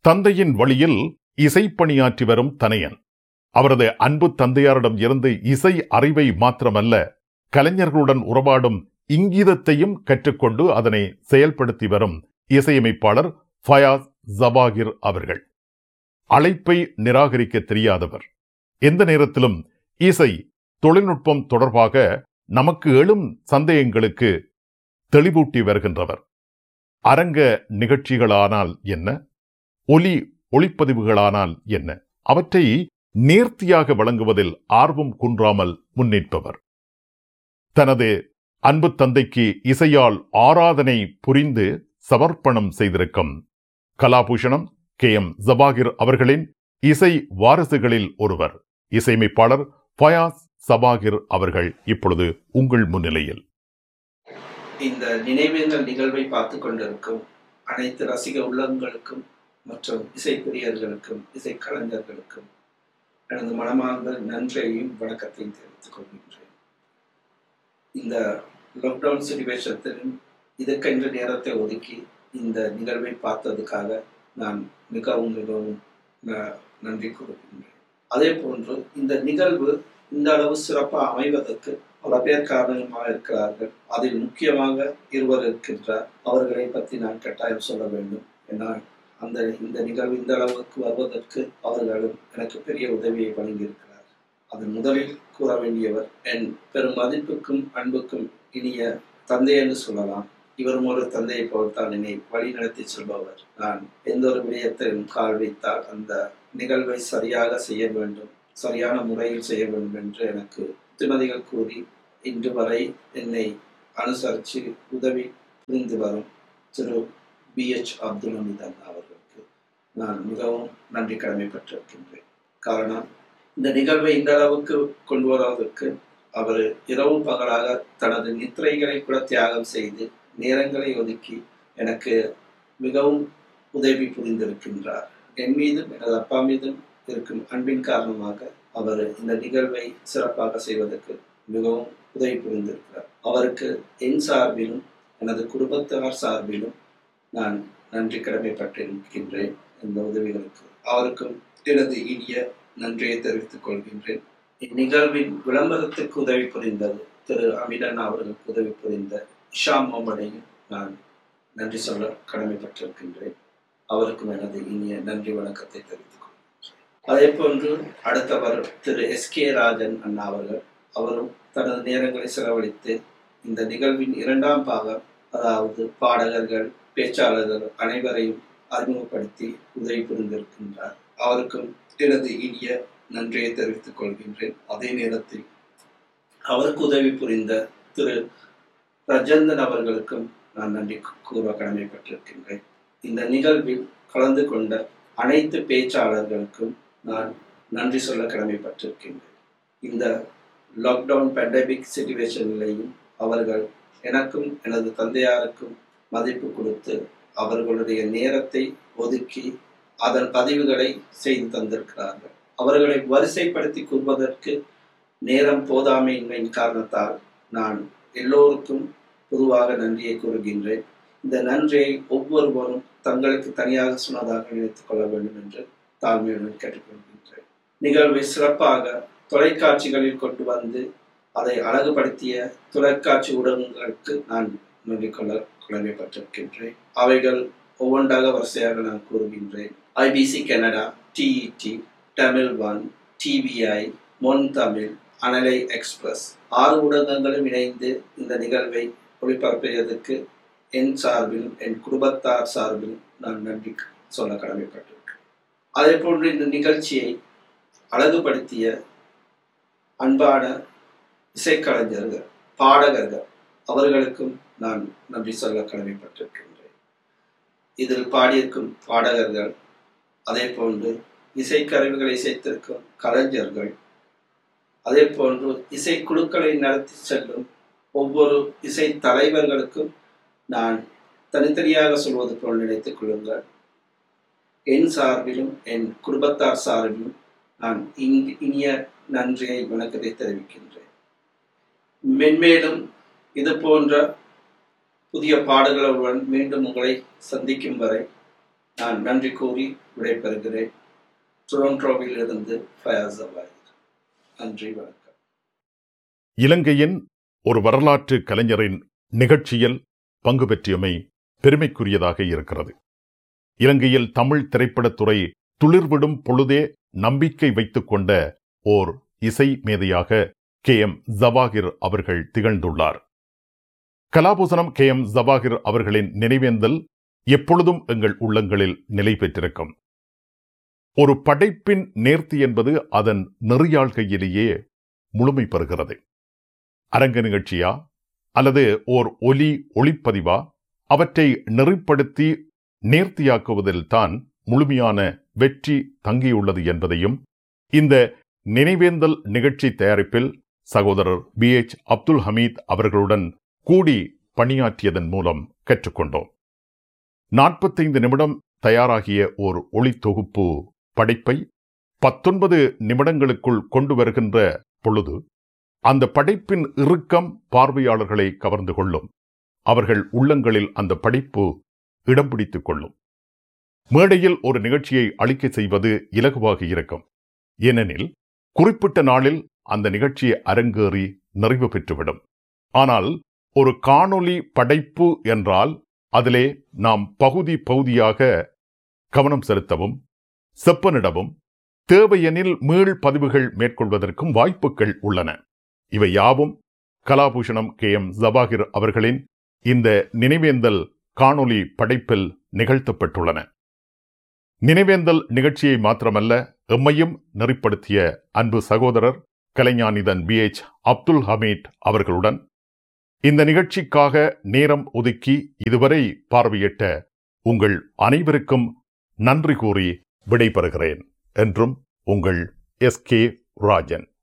தந்தையின் வழியில் இசைப்பணியாற்றி வரும் தனையன் அவரது அன்பு தந்தையாரிடம் இருந்து இசை அறிவை மாத்திரமல்ல கலைஞர்களுடன் உறவாடும் இங்கீதத்தையும் கற்றுக்கொண்டு அதனை செயல்படுத்தி வரும் இசையமைப்பாளர் ஃபயாஸ் ஜபாகிர் அவர்கள் அழைப்பை நிராகரிக்க தெரியாதவர் எந்த நேரத்திலும் இசை தொழில்நுட்பம் தொடர்பாக நமக்கு எழும் சந்தேகங்களுக்கு தெளிவூட்டி வருகின்றவர் அரங்க நிகழ்ச்சிகளானால் என்ன ஒலி ஒளிப்பதிவுகளானால் என்ன அவற்றை நேர்த்தியாக வழங்குவதில் ஆர்வம் குன்றாமல் முன்னிற்பவர் தனது அன்பு தந்தைக்கு இசையால் ஆராதனை புரிந்து சமர்ப்பணம் செய்திருக்கும் கலாபூஷணம் கே எம் ஜபாகிர் அவர்களின் இசை வாரிசுகளில் ஒருவர் இசையமைப்பாளர் ஃபயாஸ் சபாகிர் அவர்கள் இப்பொழுது உங்கள் முன்னிலையில் இந்த நினைவேந்தல் நிகழ்வை பார்த்து கொண்டிருக்கும் அனைத்து ரசிக உள்ளங்களுக்கும் மற்றும் இசைப்பிரியர்களுக்கும் இசைக்கலைஞர்களுக்கும் எனது மனமார்ந்த நன்றியையும் வணக்கத்தையும் தெரிவித்துக் கொள்கின்றேன் இந்த லாக்டவுன் சுச்சுவேஷத்திலும் இதற்கென்ற நேரத்தை ஒதுக்கி இந்த நிகழ்வை பார்த்ததுக்காக நான் மிகவும் மிகவும் ந- நன்றி கூறுகின்றேன் அதே போன்று இந்த நிகழ்வு இந்த அளவு சிறப்பாக அமைவதற்கு பல பேர் காரணமாக இருக்கிறார்கள் அதில் முக்கியமாக இருவர் இருக்கின்றார் அவர்களை பற்றி நான் கட்டாயம் சொல்ல வேண்டும் ஏன்னால் அந்த இந்த நிகழ்வு இந்த அளவுக்கு வருவதற்கு அவர்களும் எனக்கு பெரிய உதவியை வழங்கியிருக்கிறார் அது முதலில் கூற வேண்டியவர் என் பெரும் மதிப்புக்கும் அன்புக்கும் இனிய தந்தை என்று சொல்லலாம் இவரும் ஒரு தந்தையை போல்தான் என்னை வழி நடத்தி செல்பவர் நான் எந்த ஒரு விடயத்திலும் கால் வைத்தால் அந்த நிகழ்வை சரியாக செய்ய வேண்டும் சரியான முறையில் செய்ய வேண்டும் என்று எனக்கு புத்திமதிகள் கூறி இன்று வரை என்னை அனுசரித்து உதவி புரிந்து வரும் திரு பி எச் அப்துல் ஹமீத் அண்ணா அவர்களுக்கு நான் மிகவும் நன்றி கடமைப்பட்டிருக்கின்றேன் காரணம் இந்த நிகழ்வை இந்த அளவுக்கு கொண்டு வருவதற்கு அவர் இரவு பகலாக தனது நித்திரைகளை கூட தியாகம் செய்து நேரங்களை ஒதுக்கி எனக்கு மிகவும் உதவி புரிந்திருக்கின்றார் என் மீதும் எனது அப்பா மீதும் இருக்கும் அன்பின் காரணமாக அவர் இந்த நிகழ்வை சிறப்பாக செய்வதற்கு மிகவும் உதவி புரிந்திருக்கிறார் அவருக்கு என் சார்பிலும் எனது குடும்பத்தார் சார்பிலும் நான் நன்றி கடமைப்பட்டிருக்கின்றேன் இந்த உதவிகளுக்கு அவருக்கும் எனது இனிய நன்றியை தெரிவித்துக் கொள்கின்றேன் இந்நிகழ்வின் விளம்பரத்துக்கு உதவி புரிந்தது திரு அமிடன் அவர்களுக்கு உதவி புரிந்த இஷா மோமனையும் நான் நன்றி சொல்ல கடமைப்பட்டிருக்கின்றேன் அவருக்கும் எனது இனிய நன்றி வணக்கத்தை தெரிவித்துக் கொள்கின்றேன் அதே போன்று அடுத்தவர் திரு எஸ் கே ராஜன் அண்ணா அவர்கள் அவரும் தனது நேரங்களை செலவழித்து இந்த நிகழ்வின் இரண்டாம் பாகம் அதாவது பாடகர்கள் பேச்சாளர்கள் அனைவரையும் அறிமுகப்படுத்தி உதவி புரிந்திருக்கின்றார் அவருக்கும் எனது இனிய நன்றியை தெரிவித்துக் கொள்கின்றேன் அதே நேரத்தில் அவருக்கு உதவி புரிந்த திரு ரஜந்தன் அவர்களுக்கும் நான் நன்றி கூற கடமைப்பட்டிருக்கின்றேன் இந்த நிகழ்வில் கலந்து கொண்ட அனைத்து பேச்சாளர்களுக்கும் நான் நன்றி சொல்ல கடமைப்பட்டிருக்கின்றேன் இந்த லாக்டவுன் பேண்டமிக் சுச்சுவேஷனிலையும் அவர்கள் எனக்கும் எனது தந்தையாருக்கும் மதிப்பு கொடுத்து அவர்களுடைய நேரத்தை ஒதுக்கி அதன் பதிவுகளை செய்து தந்திருக்கிறார்கள் அவர்களை வரிசைப்படுத்தி கூறுவதற்கு நேரம் போதாமையின்மையின் காரணத்தால் நான் எல்லோருக்கும் பொதுவாக நன்றியை கூறுகின்றேன் இந்த நன்றியை ஒவ்வொருவரும் தங்களுக்கு தனியாக சொன்னதாக நினைத்துக் கொள்ள வேண்டும் என்று தாழ்மையுடன் கேட்டுக்கொள்கின்றேன் நிகழ்வை சிறப்பாக தொலைக்காட்சிகளில் கொண்டு வந்து அதை அழகுபடுத்திய தொலைக்காட்சி ஊடகங்களுக்கு நான் நன்றி கொள்ள கடமைப்பட்டிருக்கின்றேன் அவைகள் ஒவ்வொன்றாக வரிசையாக நான் கூறுகின்றேன் IBC Canada TET Tamil one TVI மொன் தமிழ் அனலை எக்ஸ்பிரஸ் ஆறு ஊடகங்களும் இணைந்து இந்த நிகழ்வை ஒளிபரப்பியதற்கு என் சார்பிலும் என் குடும்பத்தார் சார்பிலும் நான் நன்றி சொல்ல கடமைப்பட்டிருக்கேன் அதே போன்று இந்த நிகழ்ச்சியை அழகுபடுத்திய அன்பான இசைக்கலைஞர்கள் பாடகர்கள் அவர்களுக்கும் நான் நன்றி சொல்ல கடமைப்பட்டிருக்கின்றேன் இதில் பாடியிருக்கும் பாடகர்கள் அதே போன்று இசைக்கருவிகளை இசைத்திருக்கும் கலைஞர்கள் அதே போன்று இசைக்குழுக்களை நடத்தி செல்லும் ஒவ்வொரு இசை தலைவர்களுக்கும் நான் தனித்தனியாக சொல்வது போல் நினைத்துக் கொள்ளுங்கள் என் சார்பிலும் என் குடும்பத்தார் சார்பிலும் நான் இங்- இனிய நன்றியை வணக்கத்தை தெரிவிக்கின்றேன் மென்மேலும் இது போன்ற புதிய பாடல்களுடன் மீண்டும் உங்களை சந்திக்கும் வரை நான் நன்றி கூறி விடைபெறுகிறேன் டொரண்டோவில் இருந்து ஃபயாஸ் அவாயித் நன்றி வணக்கம் இலங்கையின் ஒரு வரலாற்று கலைஞரின் நிகழ்ச்சியில் பங்கு பெற்றியமை பெருமைக்குரியதாக இருக்கிறது இலங்கையில் தமிழ் திரைப்படத்துறை துளிர்விடும் பொழுதே நம்பிக்கை வைத்துக் கொண்ட ஓர் இசை மேதையாக கே எம் ஜவாகிர் அவர்கள் திகழ்ந்துள்ளார் கலாபூசணம் கே எம் ஜவாகிர் அவர்களின் நினைவேந்தல் எப்பொழுதும் எங்கள் உள்ளங்களில் நிலை பெற்றிருக்கும் ஒரு படைப்பின் நேர்த்தி என்பது அதன் நெறியாள்கையிலேயே முழுமை பெறுகிறது அரங்க நிகழ்ச்சியா அல்லது ஓர் ஒலி ஒளிப்பதிவா அவற்றை நெறிப்படுத்தி நேர்த்தியாக்குவதில் தான் முழுமையான வெற்றி தங்கியுள்ளது என்பதையும் இந்த நினைவேந்தல் நிகழ்ச்சி தயாரிப்பில் சகோதரர் பி எச் அப்துல் ஹமீத் அவர்களுடன் கூடி பணியாற்றியதன் மூலம் கற்றுக்கொண்டோம் நாற்பத்தைந்து நிமிடம் தயாராகிய ஓர் ஒளி தொகுப்பு படைப்பை பத்தொன்பது நிமிடங்களுக்குள் கொண்டு வருகின்ற பொழுது அந்த படைப்பின் இறுக்கம் பார்வையாளர்களை கவர்ந்து கொள்ளும் அவர்கள் உள்ளங்களில் அந்த படைப்பு இடம் பிடித்துக் கொள்ளும் மேடையில் ஒரு நிகழ்ச்சியை அளிக்க செய்வது இலகுவாக இருக்கும் ஏனெனில் குறிப்பிட்ட நாளில் அந்த நிகழ்ச்சி அரங்கேறி நிறைவு பெற்றுவிடும் ஆனால் ஒரு காணொளி படைப்பு என்றால் அதிலே நாம் பகுதி பகுதியாக கவனம் செலுத்தவும் செப்பனிடவும் தேவையெனில் மீள் பதிவுகள் மேற்கொள்வதற்கும் வாய்ப்புகள் உள்ளன இவை யாவும் கலாபூஷணம் கே எம் ஜபாகிர் அவர்களின் இந்த நினைவேந்தல் காணொளி படைப்பில் நிகழ்த்தப்பட்டுள்ளன நினைவேந்தல் நிகழ்ச்சியை மாத்திரமல்ல எம்மையும் நெறிப்படுத்திய அன்பு சகோதரர் கலைஞானிதன் பி எச் அப்துல் ஹமீட் அவர்களுடன் இந்த நிகழ்ச்சிக்காக நேரம் ஒதுக்கி இதுவரை பார்வையிட்ட உங்கள் அனைவருக்கும் நன்றி கூறி விடைபெறுகிறேன் என்றும் உங்கள் எஸ் கே ராஜன்